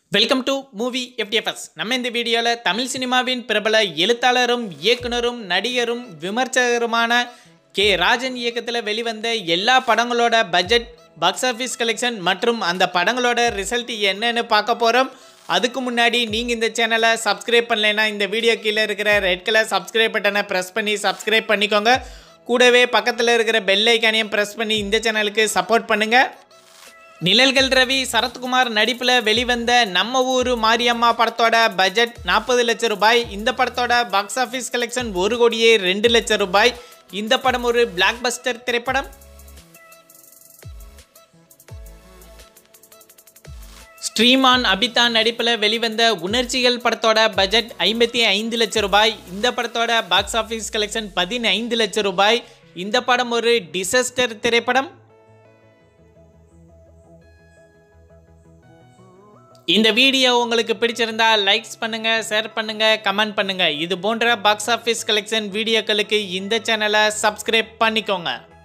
welcome to movie FDFS நம்ம இந்த வீடியோவில் தமிழ் சினிமாவின் பிரபல எழுத்தாளரும் இயக்குனரும் நடிகரும் விமர்சகருமான கே ராஜன் இயக்கத்தில் வெளிவந்த எல்லா படங்களோட பட்ஜெட் பாக்ஸ் ஆஃபீஸ் கலெக்ஷன் மற்றும் அந்த படங்களோட ரிசல்ட் என்னன்னு பார்க்க போகிறோம் அதுக்கு முன்னாடி நீங்கள் இந்த சேனலை சப்ஸ்கிரைப் பண்ணலைன்னா இந்த வீடியோ கீழே இருக்கிற ரெட் கலர் சப்ஸ்கிரைப் பட்டனை ப்ரெஸ் பண்ணி சப்ஸ்கிரைப் பண்ணிக்கோங்க கூடவே பக்கத்தில் இருக்கிற பெல் ஐக்கானையும் ப்ரெஸ் பண்ணி இந்த சேனலுக்கு சப்போர்ட் பண்ணுங்கள் நிழல்கள் ரவி சரத்குமார் நடிப்பில் வெளிவந்த நம்ம ஊர் மாரியம்மா படத்தோட பட்ஜெட் நாற்பது லட்சம் ரூபாய் இந்த படத்தோட பாக்ஸ் ஆஃபீஸ் கலெக்ஷன் ஒரு கோடியே ரெண்டு லட்சம் ரூபாய் இந்த படம் ஒரு பிளாக் பஸ்டர் திரைப்படம் ஸ்ரீமான் அபிதான் நடிப்பில் வெளிவந்த உணர்ச்சிகள் படத்தோட பட்ஜெட் ஐம்பத்தி ஐந்து லட்சம் ரூபாய் இந்த படத்தோட பாக்ஸ் ஆஃபீஸ் கலெக்ஷன் பதினைந்து லட்சம் ரூபாய் இந்த படம் ஒரு டிசஸ்டர் திரைப்படம் இந்த வீடியோ உங்களுக்கு பிடிச்சிருந்தா லைக்ஸ் பண்ணுங்க ஷேர் பண்ணுங்க கமெண்ட் பண்ணுங்க இது போன்ற பாக்ஸ் ஆஃபீஸ் கலெக்ஷன் வீடியோக்களுக்கு இந்த சேனலை சப்ஸ்கிரைப் பண்ணிக்கோங்க